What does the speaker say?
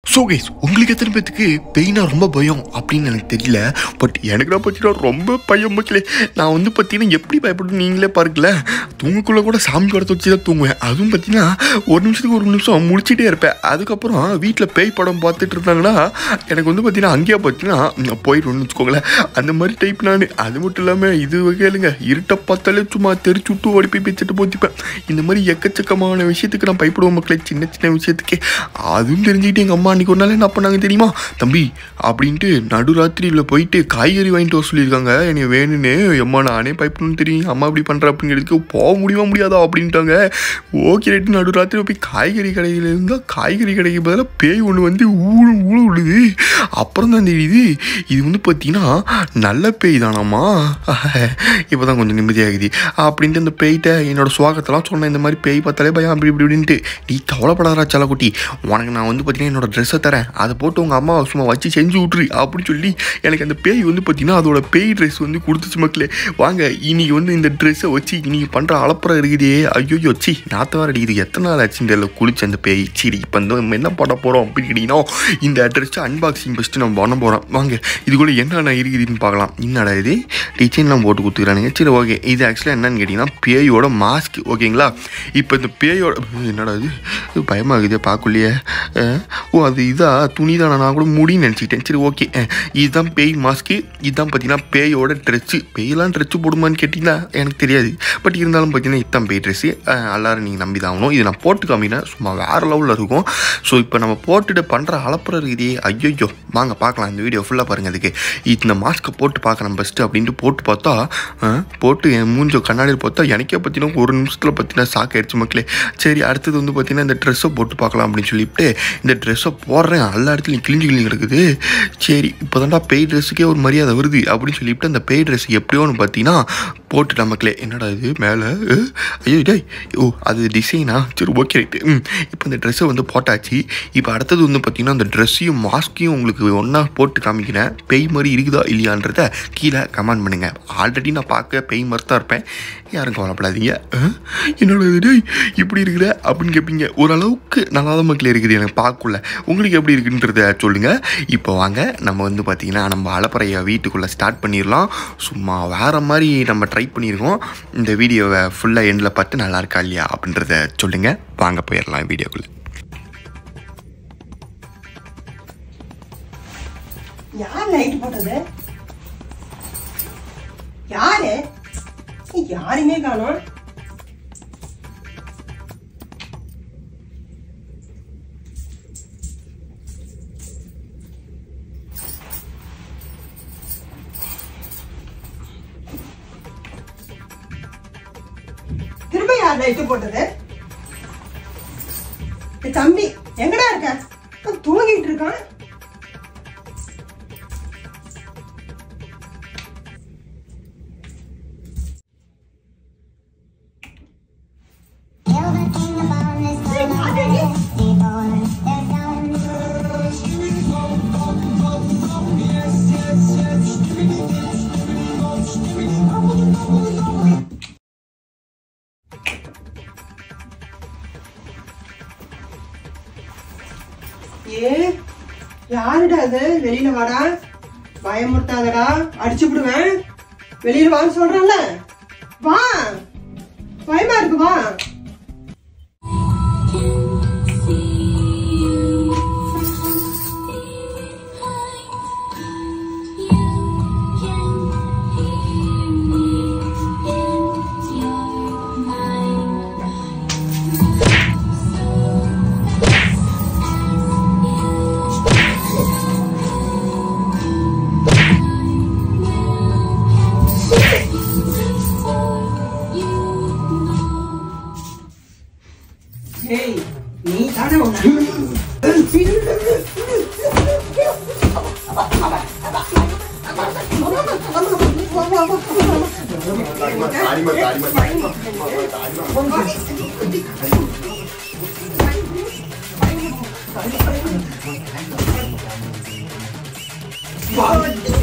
so guys உங்களுக்கு எத்தனை பேத்துக்கு பெயினா ரொம்ப பயம் அப்படின்னு எனக்கு தெரியல பட் எனக்கு நான் பார்த்தீங்கன்னா ரொம்ப பயம் மக்களே நான் வந்து பார்த்தீங்கன்னா எப்படி பயப்படும் நீங்களே பாருங்கள தூங்கக்குள்ளே கூட சாமி படத்தை வச்சு தான் தூங்குவேன் அதுவும் பார்த்தீங்கன்னா ஒரு நிமிஷத்துக்கு ஒரு நிமிஷம் முழிச்சிட்டே இருப்பேன் அதுக்கப்புறம் வீட்டில் பேய் படம் பார்த்துட்டு இருந்தாங்கன்னா எனக்கு வந்து பார்த்தீங்கன்னா அங்கேயே பார்த்தீங்கன்னா போயிடும்னு வச்சுக்கோங்களேன் அந்த மாதிரி டைப் நான் அது மட்டும் இல்லாமல் இது கேளுங்க இருட்டை பார்த்தாலே சும்மா தெரிச்சு விட்டு ஓடி போய் பிச்சுட்டு போத்திப்பேன் இந்த மாதிரி எக்கச்சக்கமான விஷயத்துக்கு நான் பயப்படுவேன் மக்களே சின்ன சின்ன விஷயத்துக்கே அதுவும் தெரிஞ்சுக்கிட்டு எங்கள் அம்மா அன்றைக்கி ஒரு நாள் என்ன பண்ணாங்க தெரியுமா தம்பி அப்படின்ட்டு நடுராத்திரியில் போயிட்டு காய்கறி வாங்கிட்டு வர சொல்லியிருக்காங்க என்னை வேணும்னு அம்மா நானே பயப்படணும்னு தெரியும் அம்மா அப்படி பண்ணுற அப்படிங்கிறதுக்கு போக முடியுமா முடியாதா அப்படின்ட்டாங்க ஓகே ரைட்டு நடுராத்திரி போய் காய்கறி கடையில் இருந்தால் காய்கறி கடைக்கு பதிலாக பேய் ஒன்று வந்து ஊழு ஊழு விடுது அப்புறம் தான் தெரியுது இது வந்து பார்த்தீங்கன்னா நல்ல பேய் தானாம்மா இப்போ தான் கொஞ்சம் நிம்மதியாகுது அப்படின்ட்டு அந்த பேய்கிட்ட என்னோட சுவாகத்தெல்லாம் சொன்னேன் இந்த மாதிரி பேய் பார்த்தாலே பயம் அப்படி இப்படி இப்படின்ட்டு நீ கவலைப்படாதா செல்லக்குட்டி உனக்கு நான் வந்து பார்த்தீங்கன்னா என்னோட ட்ரெஸ்ஸை தரேன் அதை போட்டு உங்கள் அம்மா சும்மா வச்சு செஞ்சு விட்ரு அப்படின்னு சொல்லி எனக்கு அந்த பேய் வந்து பார்த்தீங்கன்னா அதோட பேய் ட்ரெஸ் வந்து கொடுத்துச்சு மக்களே வாங்க இன்னைக்கு வந்து இந்த ட்ரெஸ்ஸை வச்சு இன்னைக்கு பண்ணுற அலப்பறம் இருக்குதே ஐயோ சி நாத்த வர அடிக்குது எத்தனை நாள் ஆச்சு இந்த இதில் குளிச்சு அந்த பேய் சரி இப்போ வந்து நம்ம என்ன பண்ண போகிறோம் அப்படின்னு கேட்டிங்கன்னா இந்த ட்ரெஸ்ஸை அன்பாக்சிங் ஃபஸ்ட்டு நம்ம பண்ண போகிறோம் வாங்க இதுக்குள்ளே என்னென்ன இருக்குதுன்னு பார்க்கலாம் என்னடா இது டிசைன்லாம் போட்டு கொடுத்துக்கிறானுங்க சரி ஓகே இது ஆக்சுவலாக என்னன்னு கேட்டிங்கன்னா பேயோட மாஸ்க் ஓகேங்களா இப்போ இந்த பேயோட என்னடா இது இது பயமாகுதே பார்க்கலையே அஹ், ஓ அது இதா துணி தானே நான் கூட முடின்னு நினச்சிக்கிட்டேன் சரி ஓகே இதுதான் பேய் மாஸ்க்கு இதுதான் பார்த்தீங்கன்னா பேயோட ட்ரெஸ்ஸு பேயெல்லாம் ட்ரெஸ்ஸு போடுமான்னு கேட்டிங்கன்னா எனக்கு தெரியாது பட் இருந்தாலும் பார்த்தீங்கன்னா இதுதான் பேய் ட்ரெஸ்ஸு எல்லாரும் நீங்கள் நம்பி தான் ஆகணும் இது நான் போட்டு காமினா சும்மா வேறு லெவலில் இருக்கும் ஸோ இப்போ நம்ம போட்டுட்டு பண்ணுற அலப்புறம் இருக்குதே ஐயோ வாங்க பார்க்கலாம் இந்த வீடியோ ஃபுல்லாக பாருங்கள் அதுக்கு இந்த மாஸ்க்கை போட்டு பார்க்கலாம் பெஸ்ட்டு அப்படின்ட்டு போட்டு பார்த்தா அஹ், போட்டு என் மூஞ்ச கண்ணாடியில் பார்த்தா எனக்கே பார்த்தீங்கன்னா ஒரு நிமிஷத்தில் பார்த்தீங்கன்னா சாக்கு ஆயிடுச்சு மக்களே சரி அடுத்தது வந்து பார்த்தீங்கன்னா இந்த ட்ரெஸ்ஸை போட்டு பார்க்கலாம் அப்படின்னு சொல்லிட்டு இந்த ட்ரெஸ்ஸை போடுறேன் எல்லா இடத்துலையும் கிழிஞ்சு கிழிஞ்சு கிடக்குது சரி இப்போ தான்டா பேய் ட்ரெஸ்ஸுக்கே ஒரு மரியாதை வருது அப்படின்னு சொல்லிவிட்டு அந்த பேய் ட்ரெஸ் எப்படியோன்னு பார்த்தீங்கன்னா போட்டுட்டா மக்களே என்னடா இது மேலே ஐயோ டேய் ஓ அது டிசைனா சரி ஓகே ரைட்டு ம் இப்போ இந்த ட்ரெஸ்ஸை வந்து போட்டாச்சு இப்போ அடுத்தது வந்து பார்த்தீங்கன்னா அந்த ட்ரெஸ்ஸையும் மாஸ்க்கையும் உங்களுக்கு ஒன்றா போட்டு காமிக்கிறேன் பேய் மாதிரி இருக்குதா இல்லையான்றத கீழே கமெண்ட் பண்ணுங்கள் ஆல்ரெடி நான் பார்க்க பேய் மாதிரி தான் இருப்பேன் யாரும் கவலைப்படாதீங்க அஹ், என்னோட இது டேய் இப்படி இருக்கிற அப்படின்னு கேட்பீங்க ஓரளவுக்கு நல்லா தான் மக்களே இருக்குது எனக்கு பார்க்கல உங்களுக்கு எப்படி இருக்குன்றத சொல்லுங்கள் இப்போ வாங்க நம்ம வந்து பார்த்திங்கன்னா நம்ம அலப்பறையை வீட்டுக்குள்ளே ஸ்டார்ட் பண்ணிடலாம் சும்மா வேறு மாதிரி நம்ம ட்ரை பண்ணியிருக்கோம் இந்த வீடியோவை ஃபுல்லாக எண்டில் பார்த்து நல்லா இருக்கா இல்லையா அப்படின்றத சொல்லுங்கள் வாங்க போயிடலாம் வீடியோக்குள்ளே யார் லைட் போட்டது யாரு யாருமே காணோம் திரும்ப யார் லைட் போட்டது ஏய் தம்பி எங்கடா இருக்க அவன் தூங்கிட்டு இருக்கான் ஏ யாருடா அது வெளியில வாடா பயமுறுத்தாதடா அடிச்சு விடுவேன் வெளியில வான்னு சொல்றேன்ல வா பயமா இருக்கு வா ஏய் நீ தானே உன்னை வா